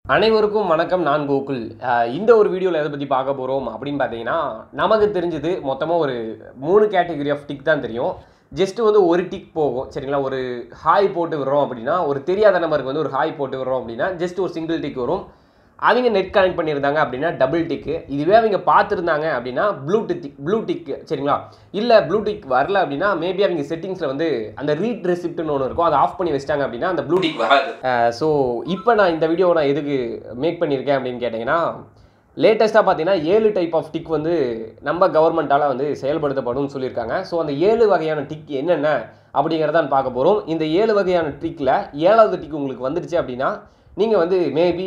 அனைவருக்கும் வணக்கம் நான் கோகுல் அஹ் இந்த ஒரு வீடியோவில் எதை பற்றி பார்க்க போகிறோம் அப்படின்னு பார்த்தீங்கன்னா நமக்கு தெரிஞ்சது மொத்தமாக ஒரு மூணு கேட்டகரி ஆஃப் டிக் தான் தெரியும் ஜஸ்ட் வந்து ஒரு டிக் போகும் சரிங்களா ஒரு ஹாய் போட்டு விடுறோம் அப்படின்னா ஒரு தெரியாத நம்பருக்கு வந்து ஒரு ஹாய் போட்டு விடுறோம் அப்படின்னா ஜஸ்ட் ஒரு சிங்கிள் டிக் வரும் அவங்க நெட் கனெக்ட் பண்ணியிருந்தாங்க அப்படின்னா டபுள் டிக்கு இதுவே அவங்க பார்த்துருந்தாங்க அப்படின்னா ப்ளூ டிக் ப்ளூ டிக் சரிங்களா இல்லை ப்ளூ டிக் வரல அப்படின்னா மேபி அவங்க செட்டிங்ஸில் வந்து அந்த ரீட் ரெசிப்ட்னு ஒன்று இருக்கும் அதை ஆஃப் பண்ணி வச்சிட்டாங்க அப்படின்னா அந்த ப்ளூ டிக் வராது ஸோ இப்போ நான் இந்த வீடியோ நான் எதுக்கு மேக் பண்ணியிருக்கேன் அப்படின்னு கேட்டிங்கன்னா லேட்டஸ்ட்டாக பார்த்தீங்கன்னா ஏழு டைப் ஆஃப் டிக் வந்து நம்ம கவர்மெண்ட்டால் வந்து செயல்படுத்தப்படும்னு சொல்லியிருக்காங்க ஸோ அந்த ஏழு வகையான டிக் என்னென்ன அப்படிங்கிறதான் பார்க்க போகிறோம் இந்த ஏழு வகையான டிக்கில் ஏழாவது டிக் உங்களுக்கு வந்துடுச்சு அப்படின்னா நீங்கள் வந்து மேபி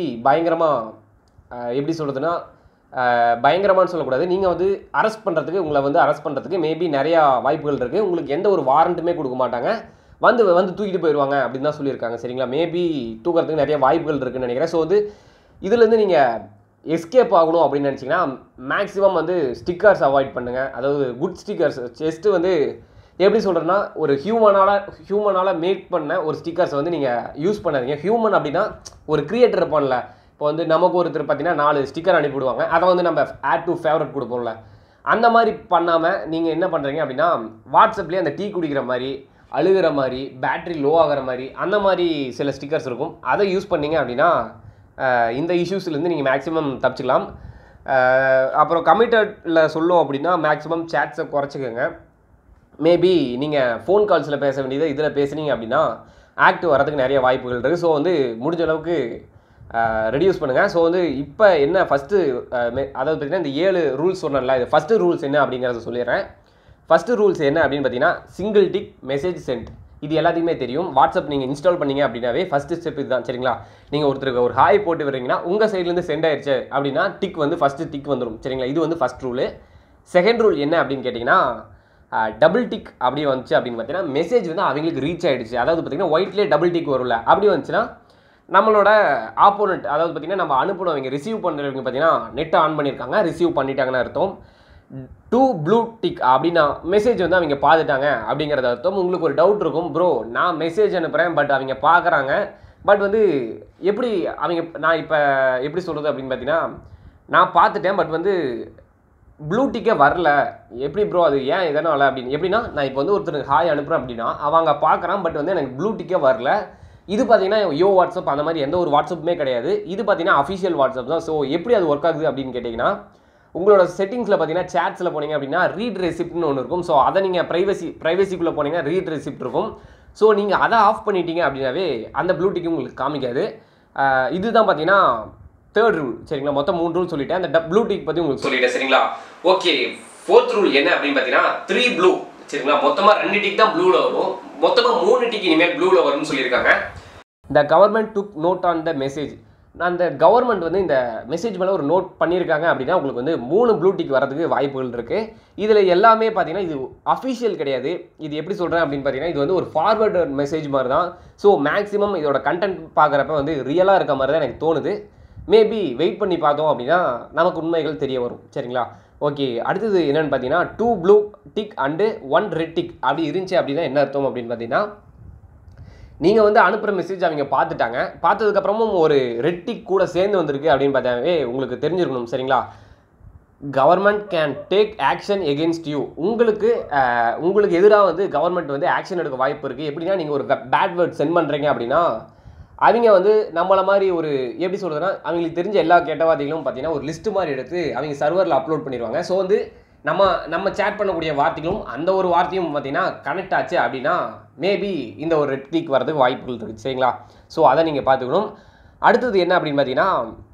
பயங்கரமாக எப்படி சொல்கிறதுனா பயங்கரமானு சொல்லக்கூடாது நீங்கள் வந்து அரெஸ்ட் பண்ணுறதுக்கு உங்களை வந்து அரெஸ்ட் பண்ணுறதுக்கு மேபி நிறையா வாய்ப்புகள் இருக்குது உங்களுக்கு எந்த ஒரு வாரண்ட்டுமே கொடுக்க மாட்டாங்க வந்து வந்து தூக்கிட்டு போயிடுவாங்க அப்படின்னு தான் சொல்லியிருக்காங்க சரிங்களா மேபி தூக்கிறதுக்கு நிறைய வாய்ப்புகள் இருக்குன்னு நினைக்கிறேன் ஸோ வந்து இதுலேருந்து நீங்கள் எஸ்கேப் ஆகணும் அப்படின்னு நினச்சிங்கன்னா மேக்ஸிமம் வந்து ஸ்டிக்கர்ஸ் அவாய்ட் பண்ணுங்கள் அதாவது குட் ஸ்டிக்கர்ஸ் ஜஸ்ட்டு வந்து எப்படி சொல்கிறேன்னா ஒரு ஹியூமனால் ஹியூமனால் மேக் பண்ண ஒரு ஸ்டிக்கர்ஸை வந்து நீங்கள் யூஸ் பண்ணாதீங்க ஹியூமன் அப்படின்னா ஒரு கிரியேட்டர் இருப்பான்ல இப்போ வந்து நமக்கு ஒருத்தர் பார்த்தீங்கன்னா நாலு ஸ்டிக்கர் அனுப்பிவிடுவாங்க அதை வந்து நம்ம ஆட் டு ஃபேவரட் கொடுப்போம்ல அந்த மாதிரி பண்ணாமல் நீங்கள் என்ன பண்ணுறீங்க அப்படின்னா வாட்ஸ்அப்லேயே அந்த டீ குடிக்கிற மாதிரி அழுகிற மாதிரி பேட்ரி லோ ஆகிற மாதிரி அந்த மாதிரி சில ஸ்டிக்கர்ஸ் இருக்கும் அதை யூஸ் பண்ணீங்க அப்படின்னா அஹ், இந்த இஷ்யூஸ்லேருந்து நீங்கள் மேக்ஸிமம் தப்பிச்சுக்கலாம் அஹ், அப்புறம் கமிட்டடில் சொல்லும் அப்படின்னா மேக்ஸிமம் சேட்ஸை குறைச்சிக்கோங்க மேபி நீங்கள் ஃபோன் கால்ஸில் பேச வேண்டியதை இதில் பேசுனீங்க அப்படின்னா ஆக்ட் வரதுக்கு நிறைய வாய்ப்புகள் இருக்குது ஸோ வந்து முடிஞ்ச அளவுக்கு ரெடியூஸ் பண்ணுங்கள் ஸோ வந்து இப்போ என்ன ஃபஸ்ட்டு அதாவது பார்த்தீங்கன்னா இந்த ஏழு ரூல்ஸ் சொன்னேன்ல இது ஃபஸ்ட்டு ரூல்ஸ் என்ன அப்படிங்கிறத சொல்லிடுறேன் ஃபஸ்ட்டு ரூல்ஸ் என்ன அப்படின்னு பார்த்தீங்கன்னா சிங்கிள் டிக் மெசேஜ் சென்ட் இது எல்லாத்துக்குமே தெரியும் வாட்ஸ்அப் நீங்கள் இன்ஸ்டால் பண்ணீங்க அப்படின்னாவே ஃபஸ்ட்டு ஸ்டெப் இதுதான் சரிங்களா நீங்கள் ஒருத்தருக்கு ஒரு ஹாய் போட்டு வர்றீங்கன்னா உங்கள் சைட்லேருந்து சென்ட் ஆயிடுச்சு அப்படின்னா டிக் வந்து ஃபஸ்ட்டு டிக் வந்துடும் சரிங்களா இது வந்து ஃபஸ்ட் ரூலு செகண்ட் ரூல் என்ன அப்படின்னு கேட்டிங்கன்னா டபுள் டிக் அப்படி வந்துச்சு அப்படின்னு பார்த்தீங்கன்னா மெசேஜ் வந்து அவங்களுக்கு ரீச் ஆயிடுச்சு அதாவது பார்த்தீங்கன்னா ஒயிட்லேயே டபுள் டிக் வரும்ல அப்படி வந்துச்சுன்னா நம்மளோட ஆப்போனண்ட் அதாவது பார்த்தீங்கன்னா நம்ம அனுப்புனவங்க ரிசீவ் பண்ணுறவங்க பார்த்தீங்கன்னா நெட்டை ஆன் பண்ணியிருக்காங்க ரிசீவ் பண்ணிட்டாங்கன்னு அர்த்தம் டூ ப்ளூ டிக் அப்படின்னா மெசேஜ் வந்து அவங்க பார்த்துட்டாங்க அப்படிங்கிறது அர்த்தம் உங்களுக்கு ஒரு டவுட் இருக்கும் ப்ரோ நான் மெசேஜ் அனுப்புகிறேன் பட் அவங்க பார்க்குறாங்க பட் வந்து எப்படி அவங்க நான் இப்போ எப்படி சொல்கிறது அப்படின்னு பார்த்தீங்கன்னா நான் பார்த்துட்டேன் பட் வந்து ப்ளூ டிக்கே வரல எப்படி ப்ரோ அது ஏன் இதனால் அப்படின்னு எப்படின்னா நான் இப்போ வந்து ஒருத்தருக்கு ஹாய் அனுப்புகிறேன் அப்படின்னா அவங்க பார்க்குறான் பட் வந்து எனக்கு ப்ளூ டிக்கே வரல இது பார்த்தீங்கன்னா யோ வாட்ஸ்அப் அந்த மாதிரி எந்த ஒரு வாட்ஸ்அப்புமே கிடையாது இது பார்த்தீங்கன்னா அஃபிஷியல் வாட்ஸ்அப் தான் ஸோ எப்படி அது ஒர்க் ஆகுது அப்படின்னு கேட்டிங்கன்னா உங்களோட செட்டிங்ஸில் பார்த்தீங்கன்னா சேட்ஸில் போனீங்க அப்படின்னா ரீட் ரெசிப்ட்னு ஒன்று இருக்கும் ஸோ அதை நீங்கள் ப்ரைவசி ப்ரைவசிக்குள்ளே போனீங்கன்னா ரீட் ரெசிப்ட் இருக்கும் ஸோ நீங்கள் அதை ஆஃப் பண்ணிட்டீங்க அப்படின்னாவே அந்த ப்ளூ டிக் உங்களுக்கு காமிக்காது ஆஹ் இதுதான் பார்த்தீங்கன்னா தேர்ட் ரூல் சரிங்களா மொத்தம் மூணு ரூல் சொல்லிட்டேன் அந்த ப்ளூ டிக் பற்றி உங்களுக்கு சொல்லிட்டேன் சரிங்களா ஓகே ஃபோர்த் ரூல் என்ன அப்படின்னு பார்த்தீங்கன்னா த்ரீ ப்ளூ சரிங்களா மொத்தமாக ரெண்டு டிக் தான் ப்ளூவில் வரும் மொத்தமாக மூணு டிக் இனிமேல் ப்ளூவில் வரும்னு சொல்லியிருக்காங்க the government took note on the message அந்த கவர்மெண்ட் வந்து இந்த மெசேஜ் மேலே ஒரு நோட் பண்ணியிருக்காங்க அப்படின்னா உங்களுக்கு வந்து மூணு ப்ளூ டிக் வரதுக்கு வாய்ப்புகள் இருக்குது இதில் எல்லாமே பார்த்தீங்கன்னா இது அஃபிஷியல் கிடையாது இது எப்படி சொல்கிறேன் அப்படின்னு பார்த்தீங்கன்னா இது வந்து ஒரு ஃபார்வர்டு மெசேஜ் மாதிரி தான் ஸோ மேக்ஸிமம் இதோட கண்டென்ட் பார்க்குறப்ப வந்து ரியலாக இருக்க மாதிரி தான் எனக்கு தோணுது மேபி வெயிட் பண்ணி பார்த்தோம் அப்படின்னா நமக்கு உண்மைகள் தெரிய வரும் சரிங்களா ஓகே அடுத்தது என்னென்னு பார்த்தீங்கன்னா two blue tick and one red tick அப்படி இருந்துச்சு அப்படின்னா என்ன அர்த்தம் அப்படின்னு பார்த்தீங்கன்னா நீங்கள் வந்து அனுப்புகிற மெசேஜ் அவங்க பார்த்துட்டாங்க பார்த்ததுக்கப்புறமும் ஒரு ரெட் டிக் கூட சேர்ந்து வந்திருக்கு அப்படின்னு பார்த்தாவே உங்களுக்கு தெரிஞ்சிருக்கணும் சரிங்களா government can take action against you உங்களுக்கு அஹ், உங்களுக்கு எதிராக வந்து கவர்மெண்ட் வந்து ஆக்ஷன் எடுக்க வாய்ப்பு இருக்குது எப்படின்னா நீங்கள் ஒரு பேட் வேர்ட் சென்ட் பண்ணுறீங்க அப்படின்னா அவங்க வந்து நம்மள மாதிரி ஒரு எப்படி சொல்கிறதுனா அவங்களுக்கு தெரிஞ்ச எல்லா கெட்டவாதிகளும் பார்த்தீங்கன்னா ஒரு லிஸ்ட் மாதிரி எடுத்து அவங்க சர்வரில் அப்லோட் பண்ணிடுவாங்க ஸோ வந்து நம்ம நம்ம சேட் பண்ணக்கூடிய வார்த்தைகளும் அந்த ஒரு வார்த்தையும் பார்த்தீங்கன்னா கனெக்ட் ஆச்சு அப்படின்னா மேபி இந்த ஒரு ரெட் டிக் வரதுக்கு வாய்ப்புகள் இருக்குது சரிங்களா ஸோ அதை நீங்கள் பார்த்துக்கணும் அடுத்தது என்ன அப்படின்னு பார்த்தீங்கன்னா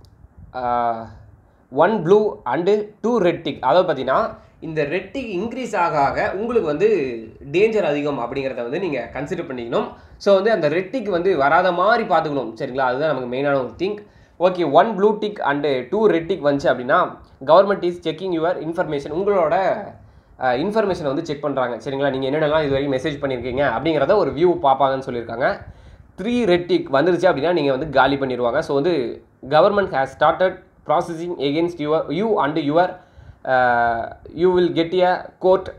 one blue and two red tick அதாவது பார்த்தீங்கன்னா இந்த ரெட் டிக் இன்க்ரீஸ் ஆக ஆக உங்களுக்கு வந்து டேஞ்சர் அதிகம் அப்படிங்கிறத வந்து நீங்கள் கன்சிடர் பண்ணிக்கணும் ஸோ வந்து அந்த ரெட் டிக் வந்து வராத மாதிரி பார்த்துக்கணும் சரிங்களா அதுதான் நமக்கு மெயினான ஒரு thing okay one blue tick and two red tick வந்துச்சு அப்படின்னா government is checking your information உங்களோட இன்ஃபர்மேஷனை வந்து செக் பண்ணுறாங்க சரிங்களா நீங்கள் என்னென்னலாம் இது வரைக்கும் மெசேஜ் பண்ணியிருக்கீங்க அப்படிங்கிறத ஒரு வியூ பார்ப்பாங்கன்னு சொல்லியிருக்காங்க த்ரீ ரெட் டிக் வந்துருச்சு அப்படின்னா நீங்கள் வந்து காலி பண்ணிடுவாங்க ஸோ வந்து government has started processing against your you and your you will get a court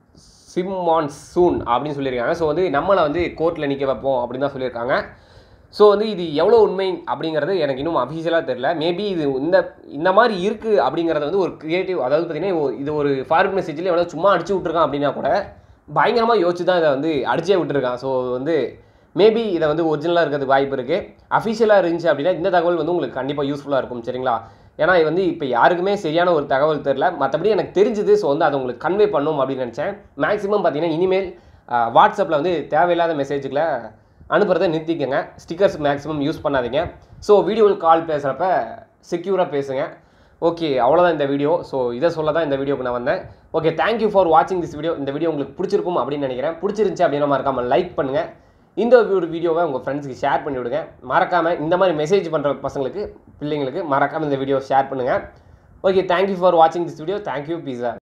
summon soon அப்படின்னு சொல்லியிருக்காங்க ஸோ வந்து நம்மளை வந்து கோர்ட்டில் நிற்க வைப்போம் அப்படின்னு தான் சொல்லியிருக்காங்க ஸோ வந்து இது எவ்வளோ உண்மை அப்படிங்கிறது எனக்கு இன்னும் அஃபீஷியலாக தெரில மேபி இது இந்த இந்த மாதிரி இருக்குது அப்படிங்கிறது வந்து ஒரு கிரியேட்டிவ் அதாவது பார்த்தீங்கன்னா ஒ- இது ஒரு ஃபார்வர்ட் மெசேஜில் எவ்வளோ சும்மா அடிச்சு விட்ருக்கான் அப்படின்னா கூட பயங்கரமாக யோசிச்சு தான் இதை வந்து அடிச்சே விட்டுருக்கான் ஸோ வந்து மேபி இதை வந்து ஒரிஜினலாக இருக்கிறதுக்கு வாய்ப்பு இருக்குது அஃபிஷியலாக இருந்துச்சு அப்படின்னா இந்த தகவல் வந்து உங்களுக்கு கண்டிப்பாக யூஸ்ஃபுல்லாக இருக்கும் சரிங்களா ஏன்னா இது வந்து இப்போ யாருக்குமே சரியான ஒரு தகவல் தெரில மற்றபடி எனக்கு தெரிஞ்சுது ஸோ வந்து அதை உங்களுக்கு கன்வே பண்ணும் அப்படின்னு நினச்சேன் மேக்ஸிமம் பார்த்தீங்கன்னா இனிமேல் வாட்ஸ்அப்பில் வந்து தேவையில்லாத மெசேஜுகளை அனுப்புறதை நிறுத்திக்கங்க ஸ்டிக்கர்ஸ் மேக்ஸிமம் யூஸ் பண்ணாதீங்க ஸோ வீடியோவில் கால் பேசுகிறப்ப செக்யூராக பேசுங்க ஓகே அவ்வளோதான் இந்த வீடியோ ஸோ இதை சொல்ல தான் இந்த வீடியோக்கு நான் வந்தேன் ஓகே தேங்க்யூ ஃபார் வாட்சிங் திஸ் வீடியோ இந்த வீடியோ உங்களுக்கு பிடிச்சிருக்கும் அப்படின்னு நினைக்கிறேன் பிடிச்சிருந்துச்சி அப்படின்னா மறக்காமல் லைக் பண்ணுங்கள் இந்த ஒரு வீடியோவை உங்கள் ஃப்ரெண்ட்ஸுக்கு ஷேர் பண்ணி விடுங்க மறக்காமல் இந்த மாதிரி மெசேஜ் பண்ணுற பசங்களுக்கு பிள்ளைங்களுக்கு மறக்காமல் இந்த வீடியோ ஷேர் பண்ணுங்கள் ஓகே தேங்க்யூ ஃபார் வாட்சிங் திஸ் வீடியோ தேங்க்யூ பீஸா